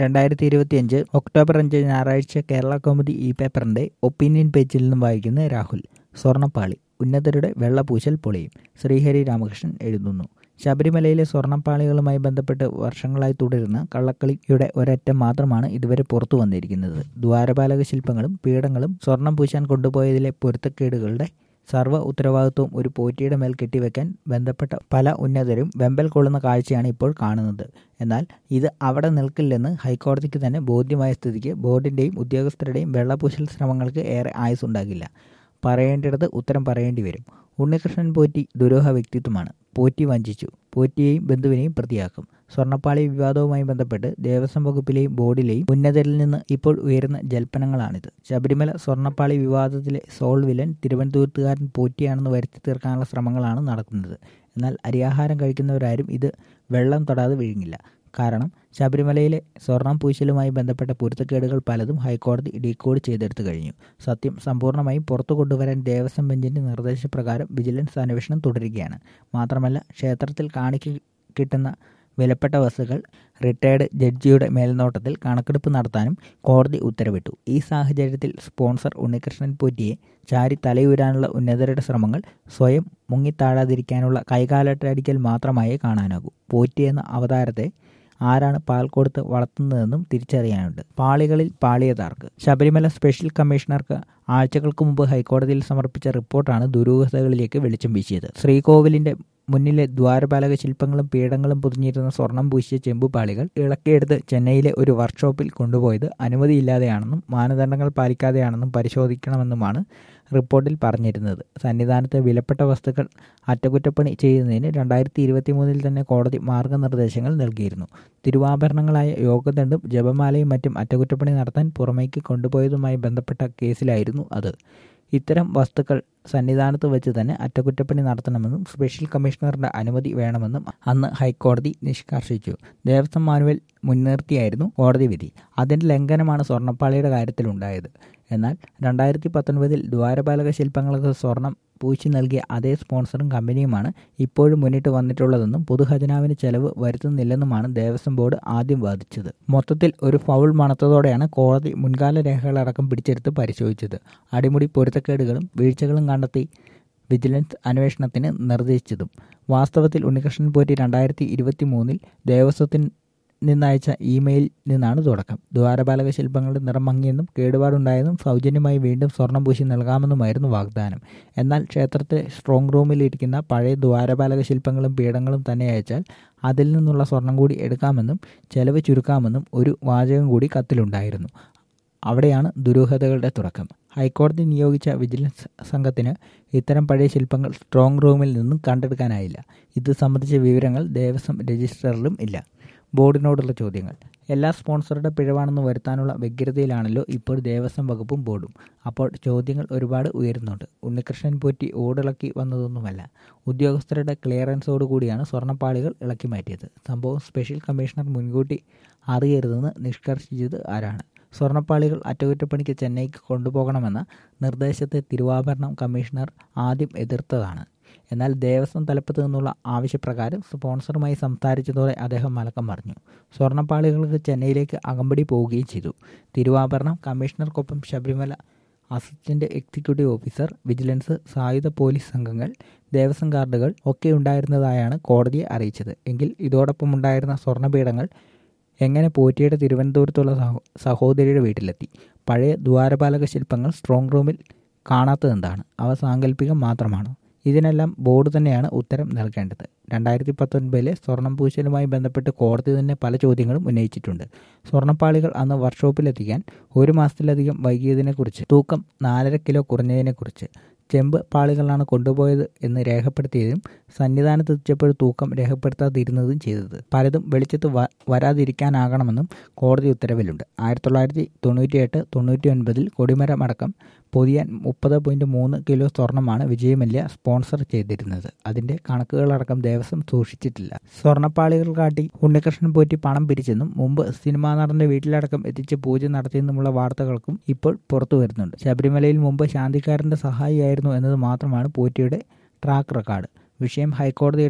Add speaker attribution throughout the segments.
Speaker 1: രണ്ടായിരത്തി ഇരുപത്തിയഞ്ച് ഒക്ടോബർ അഞ്ച് ഞായറാഴ്ച കേരള കൗമുദി ഇ പേപ്പറിന്റെ ഒപ്പീനിയൻ പേജിൽ നിന്നും വായിക്കുന്ന രാഹുൽ സ്വർണ്ണപ്പാളി ഉന്നതരുടെ വെള്ളപൂശൽ പൊളിയും ശ്രീഹരി രാമകൃഷ്ണൻ എഴുതുന്നു ശബരിമലയിലെ സ്വർണ്ണപ്പാളികളുമായി ബന്ധപ്പെട്ട് വർഷങ്ങളായി തുടരുന്ന കള്ളക്കളിയുടെ ഒരറ്റം മാത്രമാണ് ഇതുവരെ പുറത്തു വന്നിരിക്കുന്നത് ദ്വാരപാലക ശില്പങ്ങളും പീഠങ്ങളും സ്വർണം പൂശാൻ കൊണ്ടുപോയതിലെ പൊരുത്തക്കേടുകളുടെ സർവ്വ ഉത്തരവാദിത്വവും ഒരു പോറ്റിയുടെ മേൽ കെട്ടിവെക്കാൻ ബന്ധപ്പെട്ട പല ഉന്നതരും വെമ്പൽ കൊള്ളുന്ന കാഴ്ചയാണ് ഇപ്പോൾ കാണുന്നത് എന്നാൽ ഇത് അവിടെ നിൽക്കില്ലെന്ന് ഹൈക്കോടതിക്ക് തന്നെ ബോധ്യമായ സ്ഥിതിക്ക് ബോർഡിൻ്റെയും ഉദ്യോഗസ്ഥരുടെയും വെള്ളപൂശൽ ശ്രമങ്ങൾക്ക് ഏറെ ആയുസുണ്ടാകില്ല പറയേണ്ടിടത്ത് ഉത്തരം പറയേണ്ടി വരും ഉണ്ണികൃഷ്ണൻ പോറ്റി ദുരൂഹ വ്യക്തിത്വമാണ് പോറ്റി വഞ്ചിച്ചു പോറ്റിയെയും ബന്ധുവിനെയും പ്രതിയാക്കും സ്വർണ്ണപ്പാളി വിവാദവുമായി ബന്ധപ്പെട്ട് ദേവസ്വം വകുപ്പിലെയും ബോർഡിലെയും ഉന്നതരിൽ നിന്ന് ഇപ്പോൾ ഉയരുന്ന ജൽപ്പനങ്ങളാണിത് ശബരിമല സ്വർണ്ണപ്പാളി വിവാദത്തിലെ സോൾ വില്ലൻ തിരുവനന്തപുരത്തുകാരൻ പോറ്റിയാണെന്ന് വരുത്തി തീർക്കാനുള്ള ശ്രമങ്ങളാണ് നടക്കുന്നത് എന്നാൽ അരിയാഹാരം കഴിക്കുന്നവരാരും ഇത് വെള്ളം തൊടാതെ വിഴുങ്ങില്ല കാരണം ശബരിമലയിലെ സ്വർണം പൂശലുമായി ബന്ധപ്പെട്ട പൊരുത്തക്കേടുകൾ പലതും ഹൈക്കോടതി ഡീകോഡ് ചെയ്തെടുത്തു കഴിഞ്ഞു സത്യം സമ്പൂർണ്ണമായും പുറത്തു കൊണ്ടുവരാൻ ദേവസ്വം ബെഞ്ചിന്റെ നിർദ്ദേശപ്രകാരം വിജിലൻസ് അന്വേഷണം തുടരുകയാണ് മാത്രമല്ല ക്ഷേത്രത്തിൽ കാണിക്ക് കിട്ടുന്ന വിലപ്പെട്ട വസ്തുക്കൾ റിട്ടയർഡ് ജഡ്ജിയുടെ മേൽനോട്ടത്തിൽ കണക്കെടുപ്പ് നടത്താനും കോടതി ഉത്തരവിട്ടു ഈ സാഹചര്യത്തിൽ സ്പോൺസർ ഉണ്ണികൃഷ്ണൻ പോറ്റിയെ ചാരി തലയൂരാനുള്ള ഉന്നതരുടെ ശ്രമങ്ങൾ സ്വയം മുങ്ങിത്താഴാതിരിക്കാനുള്ള കൈകാലട്ടടിക്കൽ മാത്രമായേ കാണാനാകൂ പോറ്റി എന്ന അവതാരത്തെ ആരാണ് പാൽ കൊടുത്ത് വളർത്തുന്നതെന്നും തിരിച്ചറിയാനുണ്ട് പാളികളിൽ പാളിയതാർക്ക് ശബരിമല സ്പെഷ്യൽ കമ്മീഷണർക്ക് ആഴ്ചകൾക്ക് മുമ്പ് ഹൈക്കോടതിയിൽ സമർപ്പിച്ച റിപ്പോർട്ടാണ് ദുരൂഹതകളിലേക്ക് വെളിച്ചം വീശിയത് ശ്രീകോവിലിന്റെ മുന്നിലെ ദ്വാരപാലക ശില്പങ്ങളും പീഠങ്ങളും പൊതിഞ്ഞിരുന്ന സ്വർണം പൂശിയ ചെമ്പുപാളികൾ ഇളക്കിയെടുത്ത് ചെന്നൈയിലെ ഒരു വർക്ക്ഷോപ്പിൽ കൊണ്ടുപോയത് അനുമതിയില്ലാതെയാണെന്നും മാനദണ്ഡങ്ങൾ പാലിക്കാതെയാണെന്നും പരിശോധിക്കണമെന്നുമാണ് റിപ്പോർട്ടിൽ പറഞ്ഞിരുന്നത് സന്നിധാനത്തെ വിലപ്പെട്ട വസ്തുക്കൾ അറ്റകുറ്റപ്പണി ചെയ്യുന്നതിന് രണ്ടായിരത്തി ഇരുപത്തി മൂന്നിൽ തന്നെ കോടതി മാർഗനിർദ്ദേശങ്ങൾ നൽകിയിരുന്നു തിരുവാഭരണങ്ങളായ യോഗദണ്ഡും ജപമാലയും മറ്റും അറ്റകുറ്റപ്പണി നടത്താൻ പുറമേക്ക് കൊണ്ടുപോയതുമായി ബന്ധപ്പെട്ട കേസിലായിരുന്നു അത് ഇത്തരം വസ്തുക്കൾ സന്നിധാനത്ത് വെച്ച് തന്നെ അറ്റകുറ്റപ്പണി നടത്തണമെന്നും സ്പെഷ്യൽ കമ്മീഷണറുടെ അനുമതി വേണമെന്നും അന്ന് ഹൈക്കോടതി നിഷ്കർഷിച്ചു ദേവസ്വം മാനുവൽ മുൻനിർത്തിയായിരുന്നു കോടതി വിധി അതിന്റെ ലംഘനമാണ് സ്വർണ്ണപ്പാളിയുടെ കാര്യത്തിലുണ്ടായത് എന്നാൽ രണ്ടായിരത്തി പത്തൊൻപതിൽ ദ്വാരപാലക ശില്പങ്ങൾക്ക് സ്വർണം പൂശി നൽകിയ അതേ സ്പോൺസറും കമ്പനിയുമാണ് ഇപ്പോഴും മുന്നിട്ട് വന്നിട്ടുള്ളതെന്നും പൊതുഖജനാവിന് ചെലവ് വരുത്തുന്നില്ലെന്നുമാണ് ദേവസ്വം ബോർഡ് ആദ്യം വാദിച്ചത് മൊത്തത്തിൽ ഒരു ഫൗൾ മണത്തതോടെയാണ് കോടതി മുൻകാല രേഖകളടക്കം പിടിച്ചെടുത്ത് പരിശോധിച്ചത് അടിമുടി പൊരുത്തക്കേടുകളും വീഴ്ചകളും കണ്ടെത്തി വിജിലൻസ് അന്വേഷണത്തിന് നിർദ്ദേശിച്ചതും വാസ്തവത്തിൽ ഉണ്ണികൃഷ്ണൻ പോറ്റി രണ്ടായിരത്തി ഇരുപത്തി മൂന്നിൽ ദേവസ്വത്തിന് നിന്നയച്ച ഇമെയിൽ നിന്നാണ് തുടക്കം ദ്വാരപാലക ശില്പങ്ങളുടെ നിറം മങ്ങിയെന്നും കേടുപാടുണ്ടായെന്നും സൗജന്യമായി വീണ്ടും സ്വർണം പൂശി നൽകാമെന്നുമായിരുന്നു വാഗ്ദാനം എന്നാൽ ക്ഷേത്രത്തിലെ സ്ട്രോങ് റൂമിലിരിക്കുന്ന പഴയ ദ്വാരപാലക ശില്പങ്ങളും പീഠങ്ങളും തന്നെ അയച്ചാൽ അതിൽ നിന്നുള്ള സ്വർണം കൂടി എടുക്കാമെന്നും ചെലവ് ചുരുക്കാമെന്നും ഒരു വാചകം കൂടി കത്തിലുണ്ടായിരുന്നു അവിടെയാണ് ദുരൂഹതകളുടെ തുടക്കം ഹൈക്കോടതി നിയോഗിച്ച വിജിലൻസ് സംഘത്തിന് ഇത്തരം പഴയ ശില്പങ്ങൾ സ്ട്രോങ് റൂമിൽ നിന്നും കണ്ടെടുക്കാനായില്ല ഇത് സംബന്ധിച്ച വിവരങ്ങൾ ദേവസ്വം രജിസ്റ്ററിലും ഇല്ല ബോർഡിനോടുള്ള ചോദ്യങ്ങൾ എല്ലാ സ്പോൺസറുടെ പിഴവാണെന്ന് വരുത്താനുള്ള വ്യഗ്രതയിലാണല്ലോ ഇപ്പോൾ ദേവസ്വം വകുപ്പും ബോർഡും അപ്പോൾ ചോദ്യങ്ങൾ ഒരുപാട് ഉയരുന്നുണ്ട് ഉണ്ണികൃഷ്ണൻ പോറ്റി ഓടിളക്കി വന്നതൊന്നുമല്ല ഉദ്യോഗസ്ഥരുടെ ക്ലിയറൻസോടുകൂടിയാണ് സ്വർണ്ണപ്പാളികൾ ഇളക്കി മാറ്റിയത് സംഭവം സ്പെഷ്യൽ കമ്മീഷണർ മുൻകൂട്ടി അറിയരുതെന്ന് നിഷ്കർഷിച്ചത് ആരാണ് സ്വർണ്ണപ്പാളികൾ അറ്റകുറ്റപ്പണിക്ക് ചെന്നൈക്ക് കൊണ്ടുപോകണമെന്ന നിർദ്ദേശത്തെ തിരുവാഭരണം കമ്മീഷണർ ആദ്യം എതിർത്തതാണ് എന്നാൽ ദേവസ്വം തലപ്പത്ത് നിന്നുള്ള ആവശ്യപ്രകാരം സ്പോൺസറുമായി സംസാരിച്ചതോടെ അദ്ദേഹം മലക്കം പറഞ്ഞു സ്വർണ്ണപ്പാളികൾക്ക് ചെന്നൈയിലേക്ക് അകമ്പടി പോവുകയും ചെയ്തു തിരുവാഭരണം കമ്മീഷണർക്കൊപ്പം Sabarimala assistant executive officer vigilance സായുധ പോലീസ് സംഘങ്ങൾ ദേവസ്വം കാർഡുകൾ ഒക്കെ ഉണ്ടായിരുന്നതായാണ് കോടതിയെ അറിയിച്ചത് എങ്കിൽ ഇതോടൊപ്പം ഉണ്ടായിരുന്ന സ്വർണ്ണപീഠങ്ങൾ എങ്ങനെ പോറ്റിയുടെ തിരുവനന്തപുരത്തുള്ള സഹോദരിയുടെ വീട്ടിലെത്തി പഴയ ദ്വാരപാലക ശില്പങ്ങൾ സ്ട്രോങ് റൂമിൽ കാണാത്തതെന്താണ് അവ സാങ്കല്പികം മാത്രമാണോ ഇതിനെല്ലാം ബോർഡ് തന്നെയാണ് ഉത്തരം നൽകേണ്ടത് രണ്ടായിരത്തി പത്തൊൻപതിലെ സ്വർണം പൂശലുമായി ബന്ധപ്പെട്ട് കോടതി തന്നെ പല ചോദ്യങ്ങളും ഉന്നയിച്ചിട്ടുണ്ട് സ്വർണ്ണപ്പാളികൾ അന്ന് വർക്ക്ഷോപ്പിലെത്തിക്കാൻ ഒരു മാസത്തിലധികം വൈകിയതിനെക്കുറിച്ച് തൂക്കം നാലര കിലോ കുറഞ്ഞതിനെക്കുറിച്ച് ചെമ്പ് പാളികളാണ് കൊണ്ടുപോയത് എന്ന് രേഖപ്പെടുത്തിയതും സന്നിധാനത്ത് എത്തിച്ചപ്പോൾ തൂക്കം രേഖപ്പെടുത്താതിരുന്നതും ചെയ്തത് പലതും വെളിച്ചത്ത് വരാതിരിക്കാനാകണമെന്നും കോടതി ഉത്തരവിലുണ്ട് ആയിരത്തി തൊള്ളായിരത്തി തൊണ്ണൂറ്റിയെട്ട് തൊണ്ണൂറ്റി ഒൻപതിൽ കൊടിമരമടക്കം പൊതിയാൻ മുപ്പത് പോയിന്റ് മൂന്ന് കിലോ സ്വർണമാണ് വിജയമല്യ സ്പോൺസർ ചെയ്തിരുന്നത് അതിന്റെ കണക്കുകളടക്കം ദേവസ്വം സൂക്ഷിച്ചിട്ടില്ല സ്വർണ്ണപ്പാളികൾ കാട്ടി ഉണ്ണികൃഷ്ണൻ പോറ്റി പണം പിരിച്ചെന്നും മുമ്പ് സിനിമാ നടന്റെ വീട്ടിലടക്കം എത്തിച്ച് പൂജ നടത്തിയെന്നുമുള്ള വാർത്തകൾക്കും ഇപ്പോൾ പുറത്തു വരുന്നുണ്ട് ശബരിമലയിൽ മുമ്പ് ശാന്തിക്കാരന്റെ സഹായിയായിരുന്നു എന്നത് മാത്രമാണ് പോറ്റിയുടെ ട്രാക്ക് റെക്കോർഡ് വിഷയം ഹൈക്കോടതിയുടെ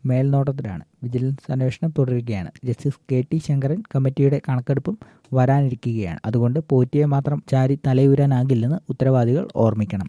Speaker 1: മേൽനോട്ടത്തിലാണ് വിജിലൻസ് അന്വേഷണം തുടരുകയാണ് ജസ്റ്റിസ് കെ ടി ശങ്കരൻ കമ്മിറ്റിയുടെ കണക്കെടുപ്പും വരാനിരിക്കുകയാണ് അതുകൊണ്ട് പോറ്റിയെ മാത്രം ചാരി തലയൂരാനാകില്ലെന്ന് ഉത്തരവാദികൾ ഓർമ്മിക്കണം